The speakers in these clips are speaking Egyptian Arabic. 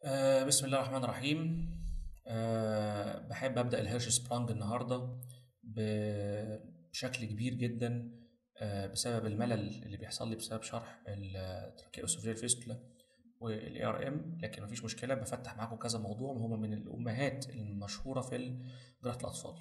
أه بسم الله الرحمن الرحيم أه بحب أبدأ الهيرش سبرانج النهاردة بشكل كبير جدا أه بسبب الملل اللي بيحصل لي بسبب شرح التراكيوسوفيال فيستولا والاي ار ام لكن مفيش مشكلة بفتح معاكم كذا موضوع هما من الأمهات المشهورة في جراحة الأطفال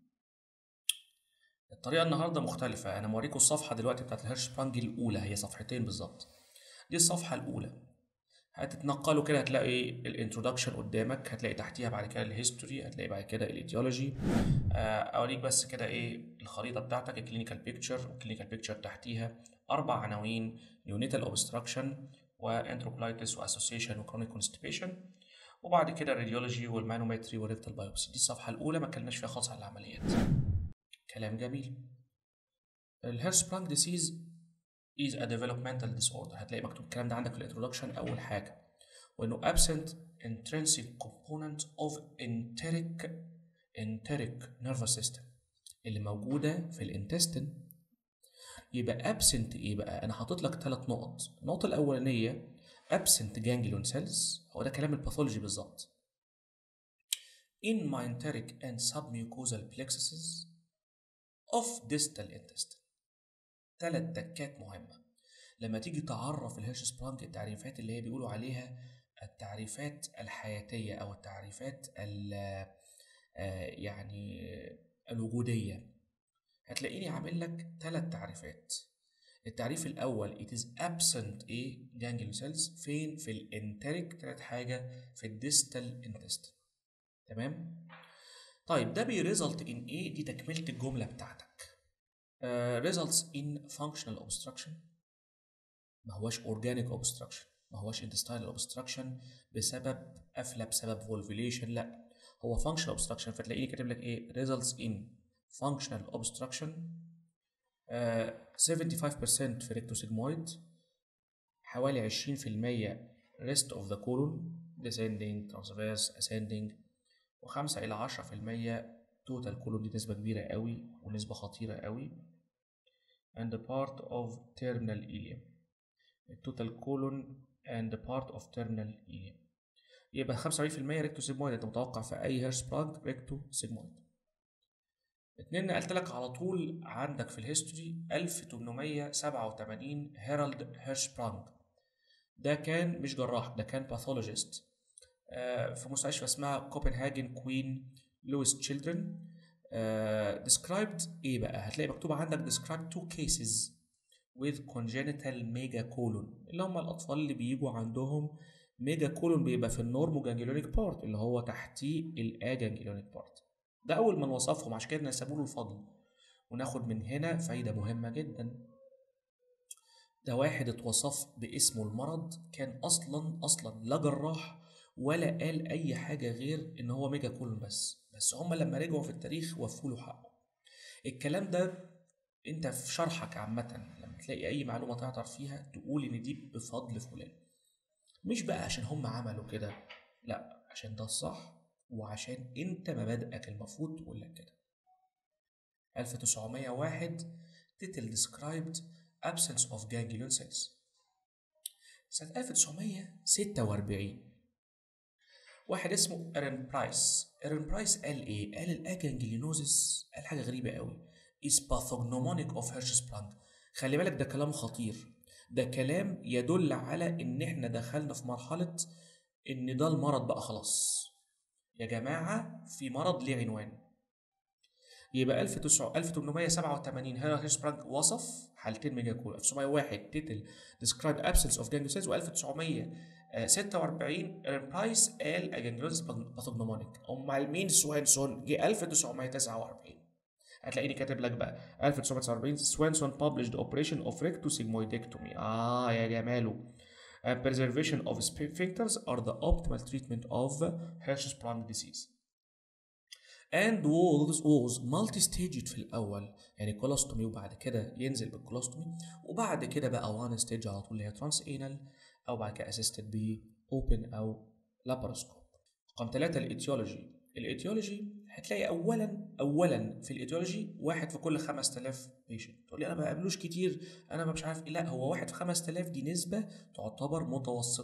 الطريقة النهاردة مختلفة أنا موريكم الصفحة دلوقتي بتاعت الهيرش سبرانج الأولى هي صفحتين بالظبط دي الصفحة الأولى هتتنقلوا كده هتلاقي الانترودكشن قدامك هتلاقي تحتيها بعد كده الهيستوري هتلاقي بعد كده الايديولوجي اوريك بس كده ايه الخريطه بتاعتك الكلينيكال بيكتشر والكلينيكال بيكتشر تحتيها اربع عناوين نيونيتال اوبستراكشن وانتروكولايتس واسوسيشن وكرونيك كونستيبيشن وبعد كده الراديولوجي والمانومتري والريكتال بايوبسي دي الصفحه الاولى ما اتكلمناش فيها خالص عن العمليات كلام جميل الهيرسبرانج ديسيز is a developmental disorder هتلاقي مكتوب الكلام ده عندك في الانترودكشن اول حاجه وانه absent intrinsic component of enteric enteric nervous system اللي موجوده في الانتستين يبقى absent ايه بقى انا حاطط لك ثلاث نقط النقطه الاولانيه absent ganglion cells هو ده كلام الباثولوجي بالظبط in my enteric and submucosal plexuses of distal intestine ثلاث تكات مهمة لما تيجي تعرف الهيرش سبرانج التعريفات اللي هي بيقولوا عليها التعريفات الحياتية أو التعريفات يعني الوجودية هتلاقيني عامل لك ثلاث تعريفات التعريف الأول it is absent a ganglion cells فين في الانتريك ثلاث حاجة في الديستال intestine تمام طيب ده بيريزلت ان ايه دي تكملة الجملة بتاعتك Uh, results in functional obstruction ما هوش organic obstruction ما هوش intestinal obstruction بسبب قفلة بسبب volvulation لا هو functional obstruction فتلاقيني كاتب لك ايه results in functional obstruction uh, 75% في rectosigmoid حوالي 20% rest of the colon descending transverse ascending و5 إلى 10% توتال كولون دي نسبة كبيرة قوي ونسبة خطيرة قوي and part of terminal ileum التوتال كولون and part of terminal ileum يبقى 75% ريكتو سيجمويد انت متوقع في اي هيرش بلاج ريكتو سيجمويد اتنين نقلت لك على طول عندك في الهيستوري 1887 هيرالد هيرش برانج ده كان مش جراح ده كان باثولوجيست في مستشفى اسمها كوبنهاجن كوين لويس تشيلدرن uh, described ايه بقى هتلاقي مكتوب عندك described two cases with congenital mega colon اللي هم الاطفال اللي بيجوا عندهم ميجا كولون بيبقى في النورمو جانجليونيك بارت اللي هو تحتيه الاجانجليونيك بارت ده اول ما نوصفهم عشان كده نسبوا له الفضل وناخد من هنا فايده مهمه جدا ده واحد اتوصف باسمه المرض كان اصلا اصلا لا جراح ولا قال اي حاجه غير ان هو ميجا كولون بس بس هم لما رجعوا في التاريخ وفوا له حقه الكلام ده انت في شرحك عامه لما تلاقي اي معلومه تعطر فيها تقول ان دي بفضل فلان مش بقى عشان هم عملوا كده لا عشان ده الصح وعشان انت مبادئك المفروض تقول لك كده 1901 تيتل described absence of ganglion cells سنة 1946 واحد اسمه ايرن برايس ايرن برايس قال ايه قال الاجانجلينوزس قال حاجه غريبه قوي is pathognomonic of Hirschsprung خلي بالك ده كلام خطير ده كلام يدل على ان احنا دخلنا في مرحله ان ده المرض بقى خلاص يا جماعه في مرض ليه عنوان يبقى 1887 هيرشبرانج وصف حالتين ميجا كول 1901 تيتل described absence of ganglion cells و 1946 ايرن برايس قال اجانجلوزس باثوجنومونيك امال مين سوانسون جه 1949 هتلاقيني كاتب لك بقى 1949 سوانسون published operation of rectosigmoidectomy اه يا جماله Uh, preservation of sphincters are the optimal treatment of Hirschsprung disease. and was was multi-staged في الأول يعني كولوستومي وبعد كده ينزل بالكولوستومي وبعد كده بقى وان ستيج على طول اللي هي ترانس انال أو بعد كده اسيستد ب open أو لاباروسكوب. رقم ثلاثة الإيتيولوجي الإيتيولوجي هتلاقي أولا أولا في الإيتيولوجي واحد في كل 5000 بيشنت تقول لي أنا ما بقابلوش كتير أنا مش عارف إيه لا هو واحد في 5000 دي نسبة تعتبر متوسطة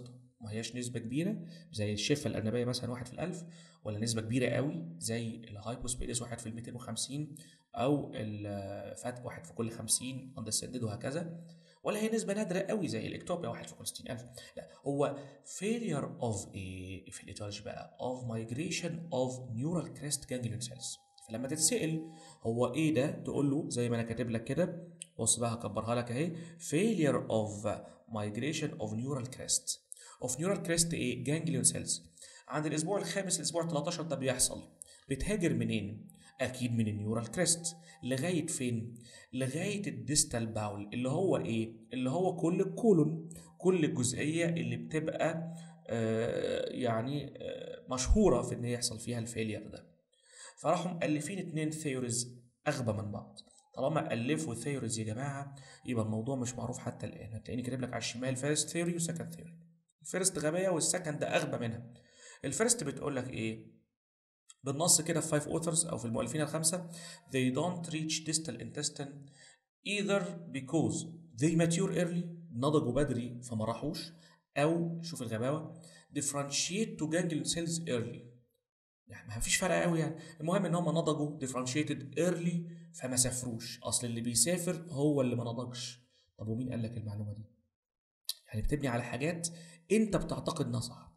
ما هياش نسبة كبيرة زي الشفة الأرنبية مثلا واحد في الألف ولا نسبة كبيرة قوي زي الهايبوسبيدس واحد في الميتين وخمسين أو الفات واحد في كل خمسين أندسندد وهكذا ولا هي نسبة نادرة قوي زي الإكتوبيا واحد في كل ستين ألف لا هو failure of إيه في الإيتيولوجي بقى of migration of neural crest ganglion cells فلما تتسأل هو إيه ده تقول له زي ما أنا كاتب لك كده بص بقى هكبرها لك أهي failure of migration of neural crest of neural crest إيه ganglion cells عند الأسبوع الخامس الأسبوع 13 ده بيحصل بتهاجر منين؟ أكيد من النيورال كريست لغاية فين؟ لغاية الديستال باول اللي هو إيه؟ اللي هو كل الكولون كل الجزئية اللي بتبقى آه يعني آه مشهورة في إن يحصل فيها الفيلير ده فراحوا مؤلفين اتنين ثيوريز أغبى من بعض طالما ألفوا ثيوريز يا جماعة يبقى الموضوع مش معروف حتى الآن هتلاقيني كاتب لك على الشمال فيرست ثيوري وسكند ثيوري الفيرست غبية والسكند ده أغبى منها الفيرست بتقول لك إيه؟ بالنص كده في five authors أو في المؤلفين الخمسة they don't reach distal intestine either because they mature early نضجوا بدري فما راحوش أو شوف الغباوة differentiate to ganglion cells early يعني ما فيش فرق قوي يعني المهم ان هم نضجوا differentiated early فما سافروش اصل اللي بيسافر هو اللي ما نضجش طب ومين قال لك المعلومه دي يعني بتبني على حاجات انت بتعتقد انها صح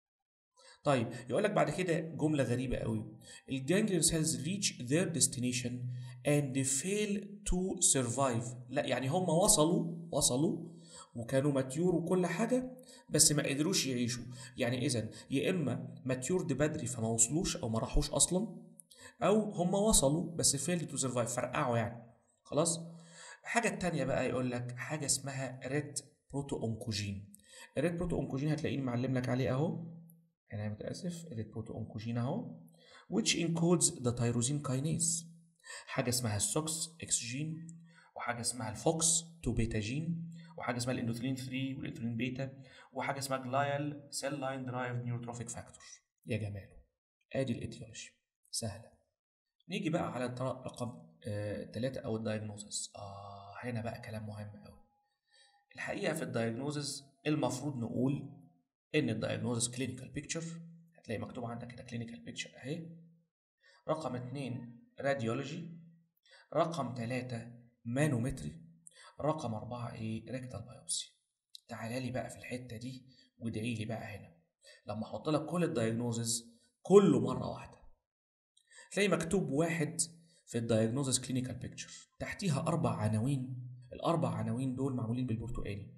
طيب يقول لك بعد كده جمله غريبه قوي الجانجليون سيلز ريتش their destination and fail to survive لا يعني هم وصلوا وصلوا وكانوا ماتيور وكل حاجه بس ما قدروش يعيشوا يعني اذا يا اما ماتيورد بدري فما وصلوش او ما راحوش اصلا او هم وصلوا بس فيل تو سرفايف فرقعوا يعني خلاص الحاجه التانية بقى يقول لك حاجه اسمها ريد بروتو اونكوجين الريد بروتو اونكوجين هتلاقيني معلم لك عليه اهو انا متاسف الريد بروتو اونكوجين اهو which encodes the tyrosine kinase حاجه اسمها السوكس اكس جين وحاجه اسمها الفوكس 2 بيتا جين وحاجه اسمها الاندوثلين 3 والاندوثلين بيتا وحاجه اسمها جلايال سيل لاين درايف نيوروتروفيك فاكتور يا جماله ادي الايتيولوجي سهله نيجي بقى على رقم ثلاثة أو الدايجنوزس آه هنا بقى كلام مهم أوي الحقيقة في الدايجنوزس المفروض نقول إن الدايجنوزس كلينيكال بيكتشر هتلاقي مكتوب عندك كده كلينيكال بيكتشر أهي رقم اتنين راديولوجي رقم ثلاثة مانومتري رقم أربعة إيه ريكتال بايوبسي تعالى لي بقى في الحتة دي وادعي لي بقى هنا لما أحط لك كل الدايجنوزز كله مرة واحدة تلاقي مكتوب واحد في الدايجنوزس كلينيكال بيكتشر تحتيها أربع عناوين الأربع عناوين دول معمولين بالبرتقالي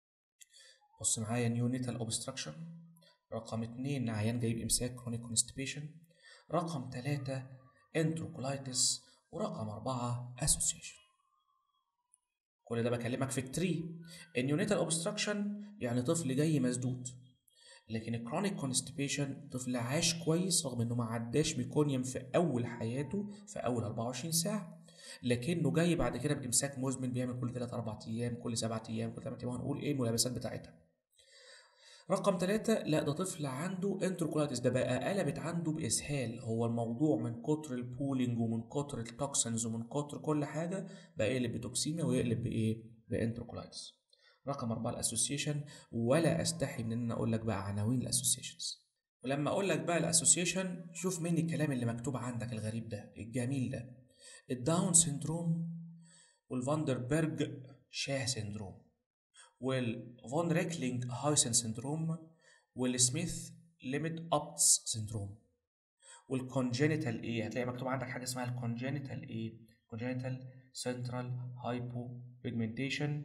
بص معايا نيونيتال اوبستراكشن رقم اتنين عيان جايب إمساك كرونيك كونستيبيشن رقم تلاتة انتروكولايتس ورقم أربعة اسوسيشن كل ده بكلمك في التري النيونيتال اوبستراكشن يعني طفل جاي مسدود لكن الكرونيك كونستيبيشن طفل عاش كويس رغم انه ما عداش ميكونيوم في اول حياته في اول 24 ساعه لكنه جاي بعد كده بامساك مزمن بيعمل كل 3 4 ايام كل 7 ايام كل 8 ايام هنقول ايه الملابسات بتاعتها رقم ثلاثة لا ده طفل عنده انتروكولايتس ده بقى قلبت عنده بإسهال هو الموضوع من كتر البولينج ومن كتر التوكسنز ومن كتر كل حاجة بقى يقلب بتوكسيميا ويقلب بإيه؟ بانتروكولايتس رقم أربعة الأسوسيشن ولا أستحي من إن أنا أقول لك بقى عناوين الأسوسيشنز ولما أقول لك بقى الأسوسيشن شوف مني الكلام اللي مكتوب عندك الغريب ده الجميل ده الداون سيندروم والفاندربرج شاه سيندروم والفون ريكلينج هايسن سيندروم والسميث ليميت أبتس سيندروم والكونجينيتال ايه هتلاقي مكتوب عندك حاجه اسمها الكونجينيتال ايه كونجينيتال سنترال هايبو بيجمنتيشن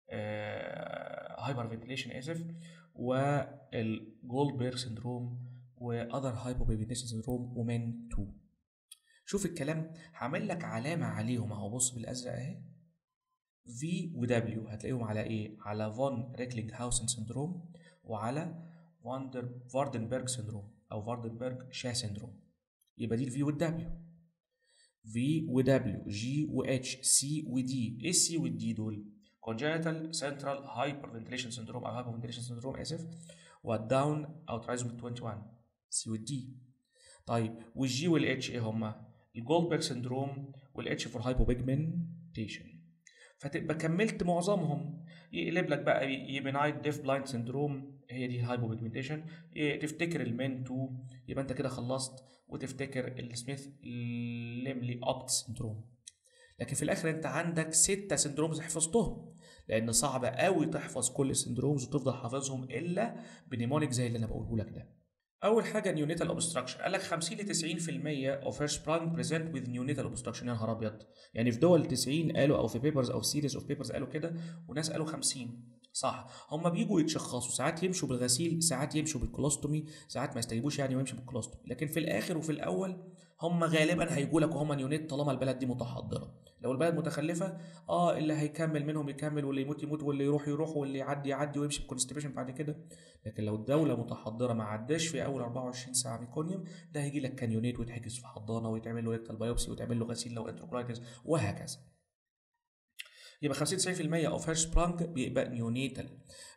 هايبر فنتيليشن اسف والجولدبرغ سندروم واذر هايبو بيجمنتيشن سندروم ومن 2 شوف الكلام هعمل لك علامه عليهم اهو بص بالازرق اهي في ودبليو هتلاقيهم على ايه على فون ريكلينج هاوسن سندروم وعلى فاندر فاردنبرج سندروم او فاردنبرج شاه سندروم يبقى دي الفي والدبليو في ودبليو جي واتش سي ودي ايه السي والدي دول congenital central hyperventilation syndrome او hyperventilation syndrome اسف والداون او ترايزومي 21 سي والدي طيب والجي والاتش ايه هما الجولدبرج سندروم والاتش فور هايبوبيجمنتيشن فتبقى كملت معظمهم يقلب لك بقى يبنايت ديف بلايند سندروم هي دي الهايبوبيجمنتيشن إيه تفتكر المين 2 يبقى انت كده خلصت وتفتكر السميث ليملي اوبت سندروم لكن في الاخر انت عندك ستة سندرومز حفظتهم لان صعب قوي تحفظ كل السندرومز وتفضل حافظهم الا بنيمونيك زي اللي انا بقوله لك ده اول حاجه نيونيتال اوبستراكشن قال لك 50 ل 90% اوف هير سبرانج بريزنت وذ نيونيتال اوبستراكشن يا نهار ابيض يعني في دول 90 قالوا او في بيبرز او سيريز اوف بيبرز قالوا كده وناس قالوا 50 صح هم بيجوا يتشخصوا ساعات يمشوا بالغسيل ساعات يمشوا بالكولوستومي ساعات ما يستجيبوش يعني ويمشوا بالكولوستومي لكن في الاخر وفي الاول هم غالبا هيجوا لك وهم نيونيت طالما البلد دي متحضره لو البلد متخلفه اه اللي هيكمل منهم يكمل واللي يموت يموت واللي يروح يروح واللي يعدي يعدي ويمشي بكونستيبيشن بعد كده لكن لو الدوله متحضره ما عداش في اول 24 ساعه ميكونيوم ده هيجي لك كانيونيت ويتحجز في حضانه ويتعمل له ريكتال بايوبسي ويتعمل له غسيل لو انتروكلايتس وهكذا يبقى 50 90% اوف هير سبرانج بيبقى نيونيتال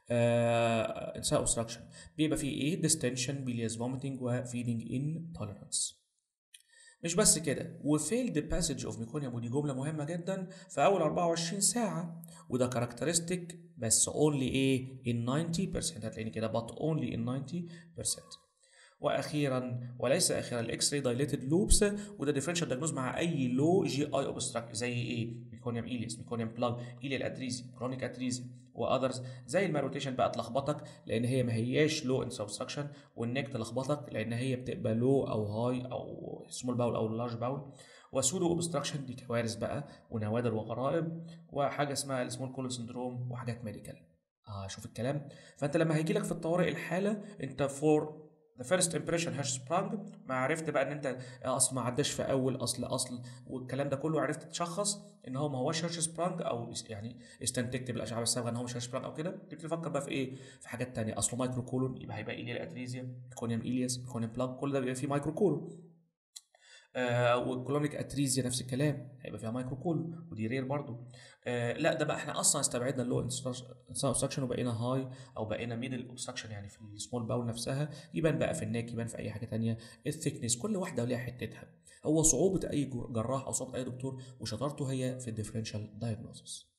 انساء اوبستراكشن بيبقى فيه ايه ديستنشن بيلياس فوميتنج وفيدنج ان توليرانس مش بس كده وفيلد باسج اوف ميكونيوم ودي جمله مهمه جدا في اول 24 ساعه وده كاركترستيك بس اونلي ايه in 90% هتلاقيني كده but only in 90% واخيرا وليس اخيرا الاكس راي دايليتد لوبس وده ديفرنشال دايجنوز مع اي لو جي اي اوبستراكت زي ايه ميكونيوم ايليس ميكونيوم بلاج ايليال ادريزي كرونيك ادريزي واذرز زي الماروتيشن بقى تلخبطك لان هي ما هياش لو انس اوبستراكشن والنك تلخبطك لان هي بتبقى لو او هاي او سمول باول او لارج باول وسودو اوبستراكشن دي كوارث بقى ونوادر وغرائب وحاجه اسمها السمول كولون سندروم وحاجات ميديكال اه شوف الكلام فانت لما هيجي لك في الطوارئ الحاله انت فور ذا فيرست امبريشن هاش سبرانج ما عرفت بقى ان انت اصل ما عداش في اول اصل اصل والكلام ده كله عرفت تشخص ان هو ما هوش هاش سبرانج او يعني استنتجت بالاشعه الصبغه ان هو مش هاش سبرانج او كده تبتدي تفكر بقى في ايه في حاجات تانية اصله مايكرو كولون يبقى هيبقى ايليال اتريزيا كونيوم ايلياس كونيوم بلاج كل ده بيبقى فيه مايكرو كولون آه والكولونيك اتريزيا نفس الكلام هيبقى فيها مايكرو كول ودي رير برضو آه لا ده بقى احنا اصلا استبعدنا اللو اوبستراكشن وبقينا هاي او بقينا ميدل اوبستراكشن يعني في السمول باول نفسها يبان بقى في الناك يبان في اي حاجه تانية الثيكنس كل واحده وليها حتتها هو صعوبه اي جراح او صعوبه اي دكتور وشطارته هي في الديفرنشال دايجنوستس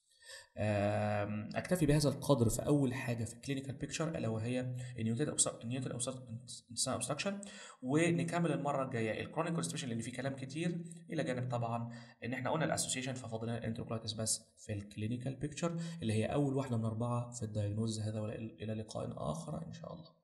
اكتفي بهذا القدر في اول حاجه في الكلينيكال بيكتشر الا وهي النيوتن اوبستراكشن ونكمل المره الجايه الكرونيك كونستيبيشن لان في كلام كتير الى جانب طبعا ان احنا قلنا الاسوسيشن ففاضل لنا الانتروكلايتس بس في الكلينيكال بيكتشر اللي هي اول واحده من اربعه في الدايجنوز هذا والى لقاء اخر ان شاء الله